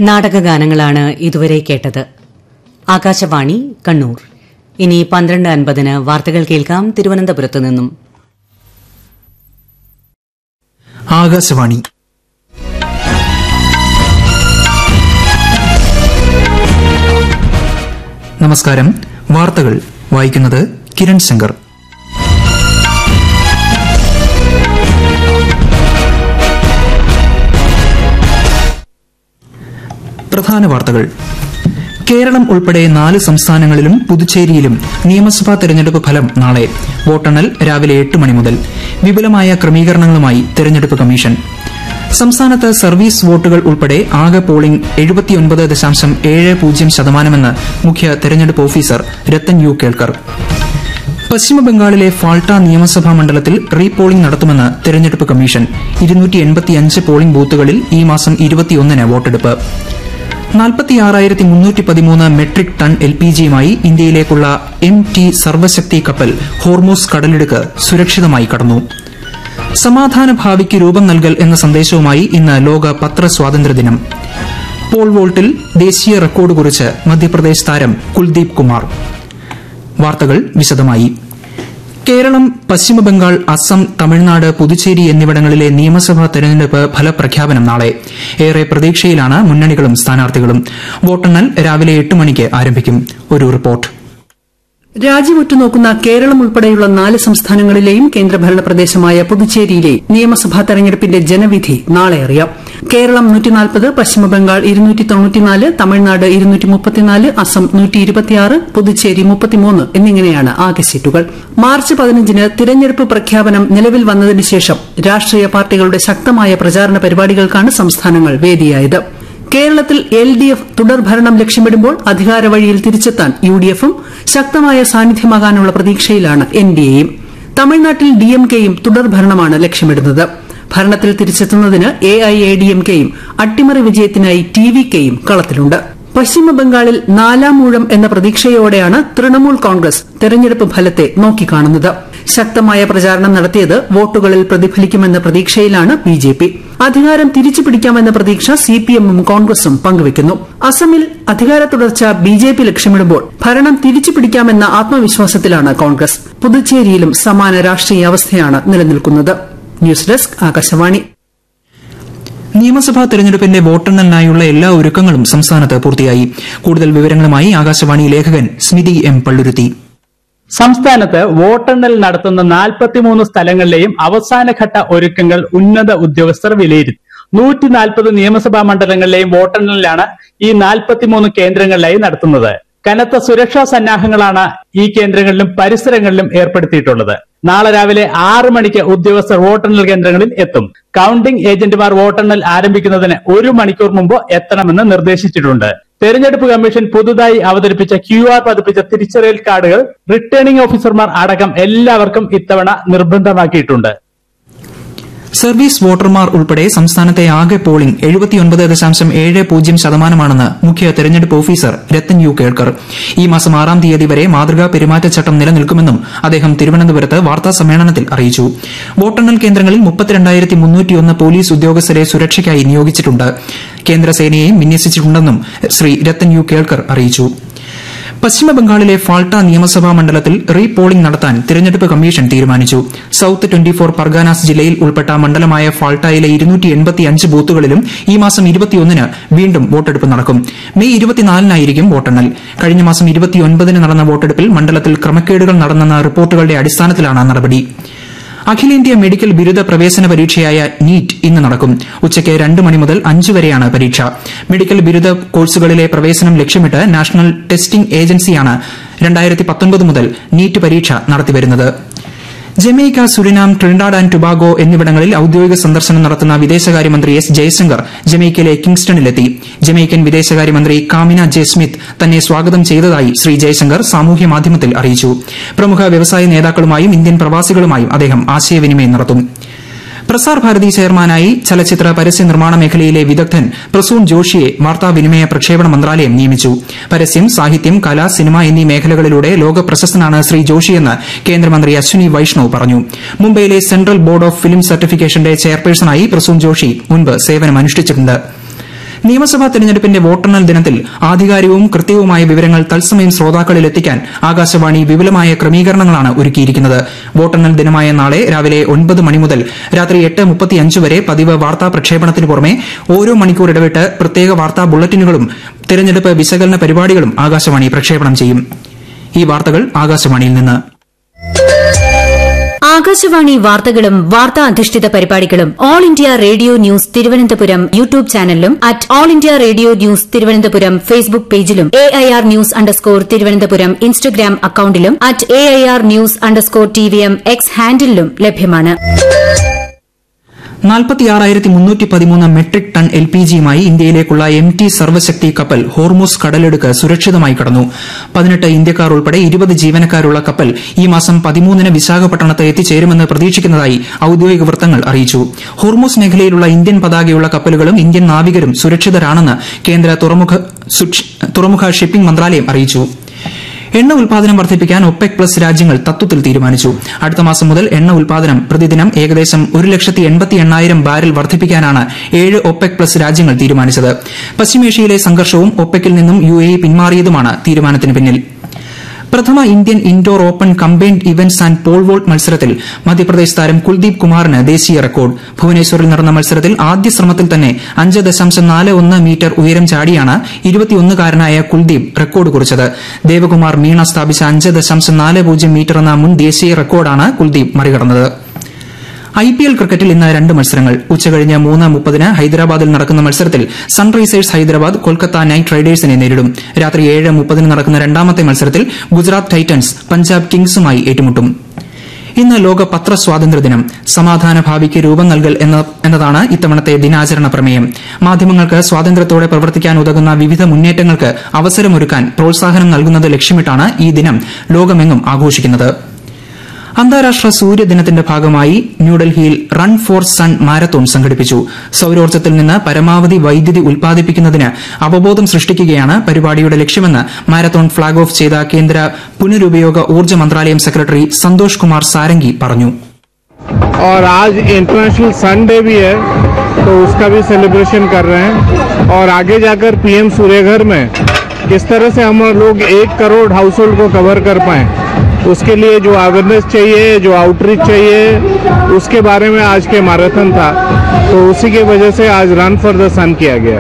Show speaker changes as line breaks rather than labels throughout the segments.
നാടകഗാനങ്ങളാണ് ഇതുവരെ കേട്ടത് ആകാശവാണി കണ്ണൂർ ഇനി പന്ത്രണ്ട് അൻപതിന് വാർത്തകൾ കേൾക്കാം തിരുവനന്തപുരത്തു നിന്നും
ആകാശവാണി നമസ്കാരം വാർത്തകൾ വായിക്കുന്നത് കിരൺ ശങ്കർ പ്രധാന വാർത്തകൾ കേരളം ഉൾപ്പെടെ നാല് സംസ്ഥാനങ്ങളിലും പുതുച്ചേരിയിലും നിയമസഭാ തെരഞ്ഞെടുപ്പ് ഫലം നാളെ വോട്ടെണ്ണൽ രാവിലെ എട്ട് മണി മുതൽ വിപുലമായ ക്രമീകരണങ്ങളുമായി തെരഞ്ഞെടുപ്പ് കമ്മീഷൻ സംസ്ഥാനത്ത് സർവീസ് വോട്ടുകൾ ഉൾപ്പെടെ ആകെ പോളിംഗ് എഴുപത്തിയൊൻപത് ദശാംശം ഏഴ് പൂജ്യം ശതമാനമെന്ന് മുഖ്യ തെരഞ്ഞെടുപ്പ് ഓഫീസർ രത്തൻ യു കേൾക്കർ പശ്ചിമബംഗാളിലെ ഫാൾട്ട നിയമസഭാ മണ്ഡലത്തിൽ റീപോളിംഗ് നടത്തുമെന്ന് തെരഞ്ഞെടുപ്പ് കമ്മീഷൻ പോളിംഗ് ബൂത്തുകളിൽ ഈ മാസം ഇരുപത്തിയൊന്നിന് വോട്ടെടുപ്പ് നാൽപ്പത്തിയാറായിരത്തി മുന്നൂറ്റി പതിമൂന്ന് മെട്രിക് ടൺ എൽ പി ജിയുമായി ഇന്ത്യയിലേക്കുള്ള എം ടി സർവശക്തി കപ്പൽ ഹോർമൂസ് കടലിടുക്ക് സുരക്ഷിതമായി കടന്നു സമാധാന ഭാവിക്ക് രൂപം നൽകൽ എന്ന സന്ദേശവുമായി ഇന്ന് ലോക പത്ര സ്വാതന്ത്ര്യദിനം പോൾ വോൾട്ടിൽ ദേശീയ റെക്കോർഡ് കുറിച്ച് മധ്യപ്രദേശ് താരം കുൽദീപ് കുമാർ വാർത്തകൾ വിശദമായി കേരളം പശ്ചിമബംഗാൾ അസം തമിഴ്നാട് പുതുച്ചേരി എന്നിവിടങ്ങളിലെ നിയമസഭാ തെരഞ്ഞെടുപ്പ് ഫലപ്രഖ്യാപനം നാളെ ഏറെ പ്രതീക്ഷയിലാണ് മുന്നണികളും സ്ഥാനാർത്ഥികളും വോട്ടെണ്ണൽ രാവിലെ എട്ട് മണിക്ക് ആരംഭിക്കും ഒരു റിപ്പോർട്ട്
രാജ്യം ഉറ്റുനോക്കുന്ന കേരളം ഉൾപ്പെടെയുള്ള നാല് സംസ്ഥാനങ്ങളിലെയും കേന്ദ്രഭരണ പ്രദേശമായ പുതുച്ചേരിയിലെ നിയമസഭാ തെരഞ്ഞെടുപ്പിന്റെ ജനവിധി നാളെ അറിയാം കേരളം നൂറ്റിനാൽപ്പത് പശ്ചിമബംഗാൾ ഇരുന്നൂറ്റി തൊണ്ണൂറ്റിനാല് തമിഴ്നാട് ഇരുന്നൂറ്റി മുപ്പത്തിനാല് അസം നൂറ്റി ഇരുപത്തിയാറ് പുതുച്ചേരി മുപ്പത്തിമൂന്ന് എന്നിങ്ങനെയാണ് ആകെ സീറ്റുകൾ മാർച്ച് പതിനഞ്ചിന് തിരഞ്ഞെടുപ്പ് പ്രഖ്യാപനം നിലവിൽ വന്നതിന് ശേഷം രാഷ്ട്രീയ പാർട്ടികളുടെ ശക്തമായ പ്രചാരണ പരിപാടികൾക്കാണ് സംസ്ഥാനങ്ങൾ വേദിയായത് കേരളത്തിൽ എൽ ഡി എഫ് തുടർഭരണം ലക്ഷ്യമിടുമ്പോൾ അധികാരവഴിയിൽ തിരിച്ചെത്താൻ യു ഡി എഫും ശക്തമായ സാന്നിധ്യമാകാനുള്ള പ്രതീക്ഷയിലാണ് എൻ ഡി എയും തമിഴ്നാട്ടിൽ ഡി എം കെയും തുടർഭരണമാണ് ലക്ഷ്യമിടുന്നത് ഭരണത്തിൽ തിരിച്ചെത്തുന്നതിന് A I A D M കെയും അട്ടിമറി വിജയത്തിനായി ടി വി കെയും കളത്തിലുണ്ട് പശ്ചിമബംഗാളിൽ നാലാം ഊഴം എന്ന പ്രതീക്ഷയോടെയാണ് തൃണമൂൽ കോൺഗ്രസ് തെരഞ്ഞെടുപ്പ് ഫലത്തെ നോക്കിക്കാണുന്നത് ശക്തമായ പ്രചാരണം നടത്തിയത് വോട്ടുകളിൽ പ്രതിഫലിക്കുമെന്ന പ്രതീക്ഷയിലാണ് ബി ജെ പി അധികാരം തിരിച്ചുപിടിക്കാമെന്ന പ്രതീക്ഷ സി പി എമ്മും കോൺഗ്രസും പങ്കുവയ്ക്കുന്നു അസമിൽ അധികാര തുടർച്ച ബി ജെ പി ലക്ഷ്യമിടുമ്പോൾ ഭരണം തിരിച്ചുപിടിക്കാമെന്ന ആത്മവിശ്വാസത്തിലാണ് കോൺഗ്രസ് പുതുച്ചേരിയിലും സമാന രാഷ്ട്രീയ അവസ്ഥയാണ് നിലനിൽക്കുന്നത് ന്യൂസ് ഡെസ്ക് ആകാശവാണി
നിയമസഭാ തെരഞ്ഞെടുപ്പിന്റെ വോട്ടെണ്ണലിനായുള്ള എല്ലാ ഒരുക്കങ്ങളും സംസ്ഥാനത്ത് പൂർത്തിയായി കൂടുതൽ വിവരങ്ങളുമായി ആകാശവാണി ലേഖകൻ സ്മിതി എം പള്ളുരുത്തി
സംസ്ഥാനത്ത് വോട്ടെണ്ണൽ നടത്തുന്ന നാൽപ്പത്തിമൂന്ന് സ്ഥലങ്ങളിലെയും അവസാനഘട്ട ഒരുക്കങ്ങൾ ഉന്നത ഉദ്യോഗസ്ഥർ വിലയിരുത്തി നൂറ്റി നാൽപ്പത് നിയമസഭാ മണ്ഡലങ്ങളിലെയും വോട്ടെണ്ണലിലാണ് ഈ നാൽപ്പത്തിമൂന്ന് കേന്ദ്രങ്ങളിലായി നടത്തുന്നത് കനത്ത സുരക്ഷാ സന്നാഹങ്ങളാണ് ഈ കേന്ദ്രങ്ങളിലും പരിസരങ്ങളിലും ഏർപ്പെടുത്തിയിട്ടുള്ളത് നാളെ രാവിലെ ആറ് മണിക്ക് ഉദ്യോഗസ്ഥർ വോട്ടെണ്ണൽ കേന്ദ്രങ്ങളിൽ എത്തും കൌണ്ടിംഗ് ഏജന്റുമാർ വോട്ടെണ്ണൽ ആരംഭിക്കുന്നതിന് ഒരു മണിക്കൂർ മുമ്പ് എത്തണമെന്ന് നിർദ്ദേശിച്ചിട്ടുണ്ട് തെരഞ്ഞെടുപ്പ് കമ്മീഷൻ പുതുതായി അവതരിപ്പിച്ച ക്യു ആർ പതിപ്പിച്ച തിരിച്ചറിയൽ കാർഡുകൾ റിട്ടേണിംഗ് ഓഫീസർമാർ അടക്കം എല്ലാവർക്കും ഇത്തവണ നിർബന്ധമാക്കിയിട്ടുണ്ട്
സർവീസ് വോട്ടർമാർ ഉൾപ്പെടെ സംസ്ഥാനത്തെ ആകെ പോളിംഗ് എഴുപത്തിയൊൻപത് ദശാംശം ഏഴ് പൂജ്യം ശതമാനമാണെന്ന് മുഖ്യ തെരഞ്ഞെടുപ്പ് ഓഫീസർ രത്തൻ യു കേൾക്കർ ഈ മാസം ആറാം തീയതി വരെ മാതൃകാ പെരുമാറ്റച്ചട്ടം നിലനിൽക്കുമെന്നും അദ്ദേഹം തിരുവനന്തപുരത്ത് വാർത്താ സമ്മേളനത്തിൽ അറിയിച്ചു വോട്ടെണ്ണൽ കേന്ദ്രങ്ങളിൽ മുപ്പത്തിരണ്ടായിരത്തി മുന്നൂറ്റിയൊന്ന് പോലീസ് ഉദ്യോഗസ്ഥരെ സുരക്ഷയ്ക്കായി നിയോഗിച്ചിട്ടുണ്ട് കേന്ദ്രസേനയെയും വിന്യസിച്ചിട്ടുണ്ടെന്നും ശ്രീ രത്തൻ യു കേൾക്കർ അറിയിച്ചു പശ്ചിമബംഗാളിലെ ഫാൾട്ട നിയമസഭാ മണ്ഡലത്തിൽ റീ പോളിംഗ് നടത്താൻ തിരഞ്ഞെടുപ്പ് കമ്മീഷൻ തീരുമാനിച്ചു സൌത്ത് ട്വന്റി ഫോർ പർഗാനാസ് ജില്ലയിൽ ഉൾപ്പെട്ട മണ്ഡലമായ ഫാൾട്ടയിലെ ബൂത്തുകളിലും ഈ മാസം ഇരുപത്തിയൊന്നിന് വീണ്ടും വോട്ടെടുപ്പ് നടക്കും മെയ് ഇരുപത്തിനാലിനായിരിക്കും വോട്ടെണ്ണൽ കഴിഞ്ഞ മാസം ഇരുപത്തിയൊൻപതിന് നടന്ന വോട്ടെടുപ്പിൽ മണ്ഡലത്തിൽ ക്രമക്കേടുകൾ നടന്നെന്ന റിപ്പോർട്ടുകളുടെ അടിസ്ഥാനത്തിലാണ് നടപടി അഖിലേന്ത്യാ മെഡിക്കൽ ബിരുദ പ്രവേശന പരീക്ഷയായ നീറ്റ് ഇന്ന് നടക്കും ഉച്ചയ്ക്ക് രണ്ട് മണി മുതൽ അഞ്ച് വരെയാണ് പരീക്ഷ മെഡിക്കൽ ബിരുദ കോഴ്സുകളിലെ പ്രവേശനം ലക്ഷ്യമിട്ട് നാഷണൽ ടെസ്റ്റിംഗ് ഏജൻസിയാണ് മുതൽ നീറ്റ് പരീക്ഷ നടത്തിവരുന്നത് Jamaica Suriname Trinidad and Tobago എന്നിവിടങ്ങളിൽ ഔദ്യോഗിക സന്ദർശനം നടത്തുന്ന വിദേശകാര്യമന്ത്രി എസ് ജയശങ്കർ ജമൈക്കയിലെ കിങ്സ്റ്റണിലെത്തി ജമൈക്കൻ വിദേശകാര്യമന്ത്രി കാമിന ജെ സ്മിത്ത് തന്നെ സ്വാഗതം ചെയ്തതായി ശ്രീ ജയശങ്കർ സാമൂഹ്യ മാധ്യമത്തിൽ അറിയിച്ചു പ്രമുഖ വ്യവസായ നേതാക്കളുമായും ഇന്ത്യൻ പ്രവാസികളുമായും അദ്ദേഹം ആശയവിനിമയം നടത്തും പ്രസാർ ഭാരതി ചെയർമാനായി ചലച്ചിത്ര പരസ്യ നിർമ്മാണ മേഖലയിലെ വിദഗ്ധൻ പ്രസൂൺ ജോഷിയെ വാർത്താവിനിമയ പ്രക്ഷേപണ മന്ത്രാലയം നിയമിച്ചു പരസ്യം സാഹിത്യം കല സിനിമ എന്നീ മേഖലകളിലൂടെ ലോക പ്രശസ്തനാണ് ശ്രീ ജോഷിയെന്ന് കേന്ദ്രമന്ത്രി അശ്വിനി വൈഷ്ണവ് പറഞ്ഞു മുംബൈയിലെ സെൻട്രൽ ബോർഡ് ഓഫ് ഫിലിം സർട്ടിഫിക്കേഷന്റെ ചെയർപേഴ്സണായി പ്രസൂൺ ജോഷി മുൻപ് സേവനമനുഷ്ഠിച്ചിട്ടുണ്ട് നിയമസഭാ തെരഞ്ഞെടുപ്പിന്റെ വോട്ടെണ്ണൽ ദിനത്തിൽ ആധികാരികവും കൃത്യവുമായ വിവരങ്ങൾ തത്സമയം ശ്രോതാക്കളിൽ എത്തിക്കാൻ ആകാശവാണി വിപുലമായ ക്രമീകരണങ്ങളാണ് ഒരുക്കിയിരിക്കുന്നത് വോട്ടെണ്ണൽ ദിനമായ നാളെ രാവിലെ ഒൻപത് മണി മുതൽ രാത്രി എട്ട് മുപ്പത്തിയഞ്ച് വരെ പതിവ് വാർത്താ പ്രക്ഷേപണത്തിന് പുറമെ ഓരോ മണിക്കൂർ ഇടവിട്ട് പ്രത്യേക വാർത്താ ബുള്ളറ്റിനുകളും തെരഞ്ഞെടുപ്പ് വിശകലന പരിപാടികളും ആകാശവാണി പ്രക്ഷേപണം ചെയ്യും ഈ വാർത്തകൾ ആകാശവാണിയിൽ നിന്ന്
ആകാശവാണി വാർത്തകളും വാർത്താ അധിഷ്ഠിത പരിപാടികളും All India Radio News Thiruvananthapuram YouTube ചാനലിലും at All India Radio News Thiruvananthapuram Facebook പേജിലും A I R news underscore Thiruvananthapuram Instagram അക്കൌണ്ടിലും at A I R news underscore T V M X ഹാൻഡിലും ലഭ്യമാണ്
നാൽപ്പത്തിയാറായിരത്തി മുന്നൂറ്റി പതിമൂന്ന് മെട്രിക് ടൺ എൽ പി ജിയുമായി ഇന്ത്യയിലേക്കുള്ള എം ടി സർവശക്തി കപ്പൽ ഹോർമൂസ് കടലെടുക്ക് സുരക്ഷിതമായി കടന്നു പതിനെട്ട് ഇന്ത്യക്കാർ ഉൾപ്പെടെ ഇരുപത് ജീവനക്കാരുള്ള കപ്പൽ ഈ മാസം പതിമൂന്നിന് വിശാഖപട്ടണത്ത് എത്തിച്ചേരുമെന്ന് പ്രതീക്ഷിക്കുന്നതായി ഔദ്യോഗിക വൃത്തങ്ങൾ അറിയിച്ചു ഹോർമൂസ് മേഖലയിലുള്ള ഇന്ത്യൻ പതാകയുള്ള കപ്പലുകളും ഇന്ത്യൻ നാവികരും സുരക്ഷിതരാണെന്ന് കേന്ദ്ര തുറമുഖ സുക്ഷ- തുറമുഖ ഷിപ്പിംഗ് മന്ത്രാലയം അറിയിച്ചു എണ്ണ ഉൽപാദനം വർദ്ധിപ്പിക്കാൻ ഒപെക് പ്ലസ് രാജ്യങ്ങൾ തത്വത്തിൽ തീരുമാനിച്ചു അടുത്ത മാസം മുതൽ എണ്ണ ഉൽപാദനം പ്രതിദിനം ഏകദേശം ഒരു ലക്ഷത്തി എൺപത്തി എണ്ണായിരം ബാരൽ വർദ്ധിപ്പിക്കാനാണ് ഏഴ് ഒപെക് പ്ലസ് രാജ്യങ്ങൾ തീരുമാനിച്ചത് പശ്ചിമേഷ്യയിലെ സംഘർഷവും ഒപെക്കിൽ നിന്നും യു എ പിന്മാറിയതുമാണ് തീരുമാനത്തിന് പിന്നിൽ പ്രഥമ Indian Indoor Open Combined Events and Pole Vault മത്സരത്തിൽ മധ്യപ്രദേശ് താരം കുൽദീപ് കുമാറിന് ദേശീയ റെക്കോർഡ് ഭുവനേശ്വറിൽ നടന്ന മത്സരത്തിൽ ആദ്യ ശ്രമത്തിൽ തന്നെ അഞ്ച് ദശാംശം നാല് ഒന്ന് മീറ്റർ ഉയരം ചാടിയാണ് ഇരുപത്തിയൊന്നുകാരനായ കുൽദീപ് റെക്കോർഡ് കുറിച്ചത് ദേവകുമാർ മീണ സ്ഥാപിച്ച അഞ്ച് ദശാംശം നാല് പൂജ്യം മീറ്റർ എന്ന മുൻ ദേശീയ റെക്കോർഡാണ് കുൽദീപ് മറികടന്നത് ഐ പി എൽ ക്രിക്കറ്റിൽ ഇന്ന് രണ്ട് മത്സരങ്ങൾ ഉച്ചകഴിഞ്ഞ് മൂന്ന് മുപ്പതിന് ഹൈദരാബാദിൽ നടക്കുന്ന മത്സരത്തിൽ സൺറൈസേഴ്സ് ഹൈദരാബാദ് കൊൽക്കത്ത നൈറ്റ് റൈഡേഴ്സിനെ നേരിടും രാത്രി ഏഴ് മുപ്പതിന് നടക്കുന്ന രണ്ടാമത്തെ മത്സരത്തിൽ ഗുജറാത്ത് ടൈറ്റൻസ് പഞ്ചാബ് കിങ്സുമായി ഏറ്റുമുട്ടും ഇന്ന് ലോക പത്രസ്വാതന്ത്ര്യ ദിനം സമാധാന ഭാവിക്ക് രൂപം നൽകൽ എന്ന- എന്നതാണ് ഇത്തവണത്തെ ദിനാചരണ പ്രമേയം മാധ്യമങ്ങൾക്ക് സ്വാതന്ത്ര്യത്തോടെ പ്രവർത്തിക്കാൻ ഉതകുന്ന വിവിധ മുന്നേറ്റങ്ങൾക്ക് അവസരമൊരുക്കാൻ പ്രോത്സാഹനം നൽകുന്നത് ലക്ഷ്യമിട്ടാണ് ഈ ദിനം ലോകമെങ്ങും ആഘോഷിക്കുന്നത് അന്താരാഷ്ട്ര സൂര്യദിനത്തിന്റെ ഭാഗമായി ന്യൂഡൽഹിയിൽ റൺ ഫോർ സൺ മാരത്തോൺ സംഘടിപ്പിച്ചു സൌരോർജ്ജത്തിൽ നിന്ന് പരമാവധി വൈദ്യുതി ഉൽപ്പാദിപ്പിക്കുന്നതിന് അവബോധം സൃഷ്ടിക്കുകയാണ് പരിപാടിയുടെ ലക്ഷ്യമെന്ന് മാരത്തോൺ ഫ്ളാഗ് ഓഫ് ചെയ്ത കേന്ദ്ര പുനരുപയോഗ ഊർജ്ജ മന്ത്രാലയം സെക്രട്ടറി സന്തോഷ് കുമാർ സാരംഗി പറഞ്ഞു
और आज इंटरनेशनल सन डे भी है तो उसका भी सेलिब्रेशन कर रहे हैं और आगे जाकर पीएम सूर्यघर में किस तरह से हम लोग एक करोड़ हाउस होल्ड को कवर कर पाएं उसके लिए जो अवेयरनेस चाहिए जो आउटरीच चाहिए उसके बारे में आज के मैराथन था तो उसी की वजह से आज रन फॉर द सन किया गया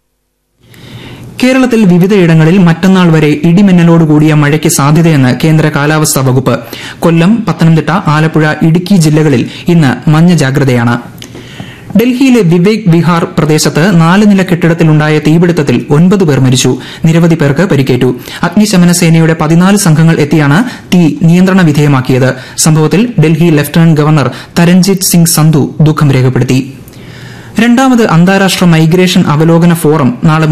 കേരളത്തിൽ വിവിധയിടങ്ങളിൽ മറ്റന്നാൾ വരെ ഇടിമിന്നലോടുകൂടിയ മഴയ്ക്ക് സാധ്യതയെന്ന് കേന്ദ്ര കാലാവസ്ഥാ വകുപ്പ് കൊല്ലം പത്തനംതിട്ട ആലപ്പുഴ ഇടുക്കി ജില്ലകളിൽ ഇന്ന് മഞ്ഞ ജാഗ്രതയാണ് ഡൽഹിയിലെ വിവേക് വിഹാർ പ്രദേശത്ത് നാല് നില കെട്ടിടത്തിലുണ്ടായ തീപിടുത്തത്തിൽ ഒൻപത് പേർ മരിച്ചു നിരവധി പേർക്ക് പരിക്കേറ്റു അഗ്നിശമന സേനയുടെ പതിനാല് സംഘങ്ങൾ എത്തിയാണ് തീ നിയന്ത്രണ വിധേയമാക്കിയത് സംഭവത്തിൽ ഡൽഹി ലഫ്റ്റനന്റ് ഗവർണർ തരൺജിത് സിംഗ് സന്ധു ദുഃഖം രേഖപ്പെടുത്തി രണ്ടാമത് അന്താരാഷ്ട്ര മൈഗ്രേഷൻ അവലോകന ഫോറം നാളെ